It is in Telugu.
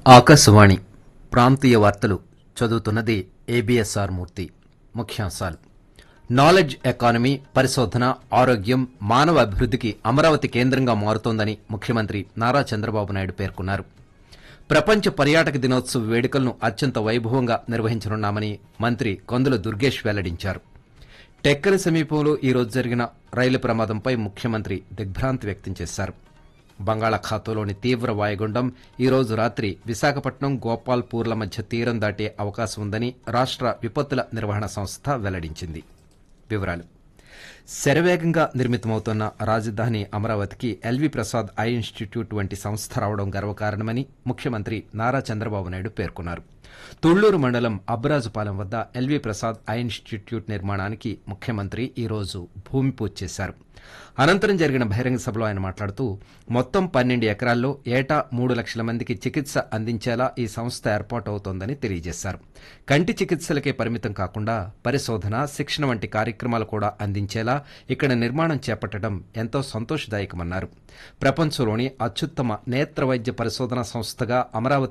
ఆకాశవాణి ప్రాంతీయ వార్తలు చదువుతున్నది ఏబిఎస్ఆర్ మూర్తి ముఖ్యాంశాలు నాలెడ్జ్ ఎకానమీ పరిశోధన ఆరోగ్యం మానవ అభివృద్ధికి అమరావతి కేంద్రంగా మారుతోందని ముఖ్యమంత్రి నారా చంద్రబాబు నాయుడు పేర్కొన్నారు ప్రపంచ పర్యాటక దినోత్సవ వేడుకలను అత్యంత వైభవంగా నిర్వహించనున్నామని మంత్రి కొందుల దుర్గేష్ వెల్లడించారు టెక్కల సమీపంలో ఈ రోజు జరిగిన రైలు ప్రమాదంపై ముఖ్యమంత్రి దిగ్భ్రాంతి వ్యక్తం చేశారు బంగాళాఖాతంలోని తీవ్ర వాయుగుండం ఈ రోజు రాత్రి విశాఖపట్నం గోపాల్పూర్ల మధ్య తీరం దాటే అవకాశం ఉందని రాష్ట్ర విపత్తుల నిర్వహణ సంస్థ వెల్లడించింది వివరాలు శరవేగంగా నిర్మితమవుతున్న రాజధాని అమరావతికి ఎల్వి ప్రసాద్ ఐ ఇన్స్టిట్యూట్ వంటి సంస్థ రావడం గర్వకారణమని ముఖ్యమంత్రి నారా చంద్రబాబు నాయుడు పేర్కొన్నారు తుళ్లూరు మండలం అబ్రాజుపాలెం వద్ద ఎల్వి ప్రసాద్ ఐ ఇన్స్టిట్యూట్ నిర్మాణానికి ముఖ్యమంత్రి ఈ రోజు భూమి పూజ చేశారు అనంతరం జరిగిన బహిరంగ సభలో ఆయన మాట్లాడుతూ మొత్తం పన్నెండు ఎకరాల్లో ఏటా మూడు లక్షల మందికి చికిత్స అందించేలా ఈ సంస్థ ఏర్పాటు అవుతోందని తెలియజేశారు కంటి చికిత్సలకే పరిమితం కాకుండా పరిశోధన శిక్షణ వంటి కార్యక్రమాలు కూడా అందించేలా ఇక్కడ నిర్మాణం చేపట్టడం ఎంతో సంతోషదాయకమన్నారు ప్రపంచంలోని అత్యుత్తమ నేత్ర వైద్య పరిశోధన సంస్థగా అమరావతి